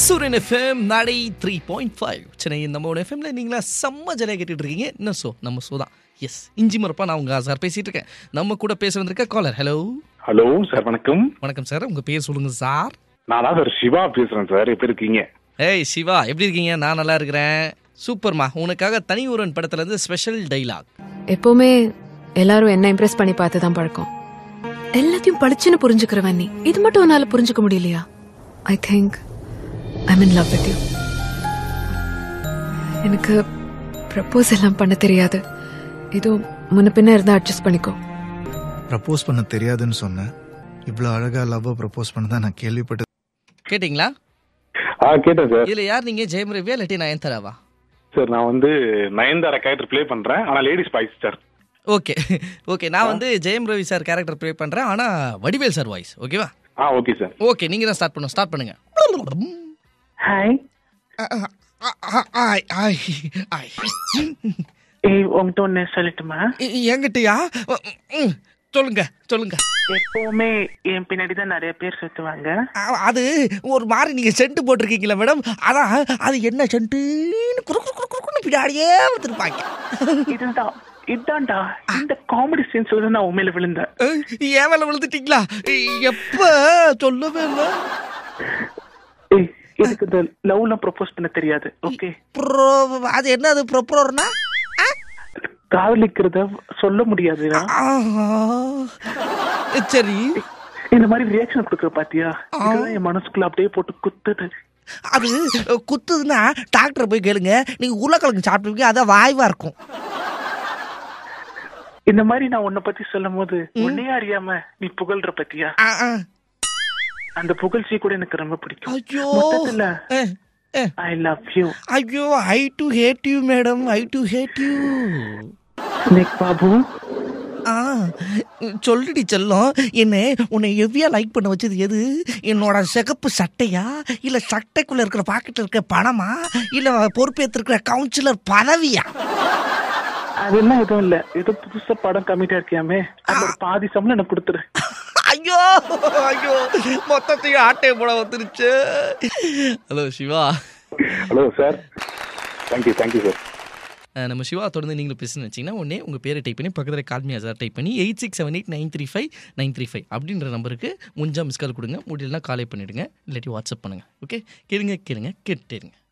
சூரியன் எஃப்எம் நாடை three point five Chennai நம்மளோட எஃப்எம்ல நீங்களா செம்ம ஜலையாக கேட்டுட்டு இருக்கீங்க என்ன ஷோ நம்ம ஷோ தான் எஸ் இஞ்சி மரப்பா நான் உங்க சார் பேசிட்டு இருக்கேன் நம்ம கூட பேச வந்திருக்க காலர் ஹலோ ஹலோ சார் வணக்கம் வணக்கம் சார் உங்க பேர் சொல்லுங்க சார் நான் தான் சார் சிவா பேசுறேன் சார் எப்படி இருக்கீங்க ஏய் சிவா எப்படி இருக்கீங்க நான் நல்லா இருக்கிறேன் சூப்பர்மா உனக்காக தனி ஒருவன் படத்துல இருந்து ஸ்பெஷல் டைலாக் எப்பவுமே எல்லாரும் என்ன இம்ப்ரெஸ் பண்ணி பார்த்து தான் பழக்கம் எல்லாத்தையும் படிச்சுன்னு புரிஞ்சுக்கிறவன் நீ இது மட்டும் உன்னால புரிஞ்சுக்க முடியலையா I think I mean love with you எனக்கு ப்ரப்போஸ் எல்லாம் பண்ண தெரியாது ஏதோ முன்ன பின்ன இருந்தா அட்ஜஸ்ட் பண்ணிக்கோ ப்ரப்போஸ் பண்ண தெரியாதுன்னு சொன்னேன் இவ்வளோ அழகா லவ்வை ப்ரப்போஸ் பண்ண தான் நான் கேள்விப்பட்டது கேட்டிங்களா ஆ கேட்டேன் சார் இதுல யார் நீங்க ஜெயம் ரவியா இல்லாட்டி நயன்தாராவா சார் நான் வந்து நயன்தாரா கேரக்டர் ப்ளே பண்றேன் ஆனா ladies boys sir okay okay நான் வந்து Jayam Ravi sir character play பண்றேன் ஆனா வடிவேல் சார் வாய்ஸ் ஓகேவா ஆ ஓகே சார் ஓகே நீங்க தான் ஸ்டார்ட் பண்ணுங்க ஸ்டார்ட் பண்ணுங்க ஹாய் ஏய் உங்ககிட்ட ஒன்று சொல்லட்டுமா என்கிட்டயா ம், சொல்லுங்க சொல்லுங்க எப்பவுமே என் பின்னாடி தான் நிறைய பேர் சுத்துவாங்க அ- அது ஒரு மாதிரி நீங்க சென்ட் போட்டிருக்கீங்களா மேடம் அதான் அது என்ன சென்ட்டுன்னு குறு குறு குறு குறுன்னு பின்னாடியே வந்துருப்பாங்க இதுதான் இதான்டா இந்த காமெடி சீன்ஸ்ல தான் நான் உண்மையில விழுந்தேன் ஏன் மேல விழுந்துட்டீங்களா எப்ப சொல்லவே இல்லை ஏய் எனக்கு இந்த லவ்லாம் ப்ரப்போஸ் பண்ண தெரியாது ஓகே ப்ரோ அது என்ன அது ப்ரொப்ரோர்னா காதலிக்கிறத சொல்ல முடியாதுடா சரி இந்த மாதிரி ரியாக்ஷன் கொடுக்குற பாத்தியா இதுதான் என் மனசுக்குள்ள அப்படியே போட்டு குத்துது அது குத்துதுன்னா டாக்டர் போய் கேளுங்க நீங்க உருளைக்கிழங்கு சாப்பிட்டுருக்கீங்க அதான் வாய்வா இருக்கும் இந்த மாதிரி நான் உன்னை பத்தி சொல்லும் போது உன்னையே அறியாம நீ புகழ்ற பத்தியா ஆ, ஆ. அந்த புகழ்ச்சி கூட எனக்கு ரொம்ப பிடிக்கும் ஐயோ மொத்தத்துல அஹ், அஹ். ஐ லவ் யூ ஐயோ I too hate you madam I too hate you snake Babu ஆ சொல்லுடி செல்லம் என்ன உன்னை எவ்வியா லைக் பண்ண வச்சது எது என்னோட சிகப்பு சட்டையா இல்ல சட்டைக்குள்ள இருக்கிற பாக்கெட்ல இருக்கிற பணமா இல்ல பொறுப்பேற்றிருக்கிற கவுன்சிலர் பதவியா அதெல்லாம் எதுவும் இல்ல ஏதோ புதுசா படம் கம்மிட்டா இருக்கியாமே அந்த ஒரு பாதி சம்பளம் எனக்கு கொடுத்துரு ஐயோ ஐயோ மொத்தத்தையும் ஆட்டை போட வந்துருச்சு hello Siva hello sir thank you thank you sir ah நம்ம சிவா தொடர்ந்து நீங்களும் பேசுன்னு வச்சிங்கன்னா உடனே உங்கள் பேரை டைப் பண்ணி பக்கத்தில் கால்மியா சார் டைப் பண்ணி eight six seven eight nine three five nine three five அப்படின்ற நம்பருக்கு முடிஞ்சா மிஸ் கால் கொடுங்க முடியலனா காலே பண்ணிவிடுங்க இல்லாட்டி வாட்ஸ்அப் பண்ணுங்கள் ஓகே கேளுங்க கேளுங்க கேட்டுருங்க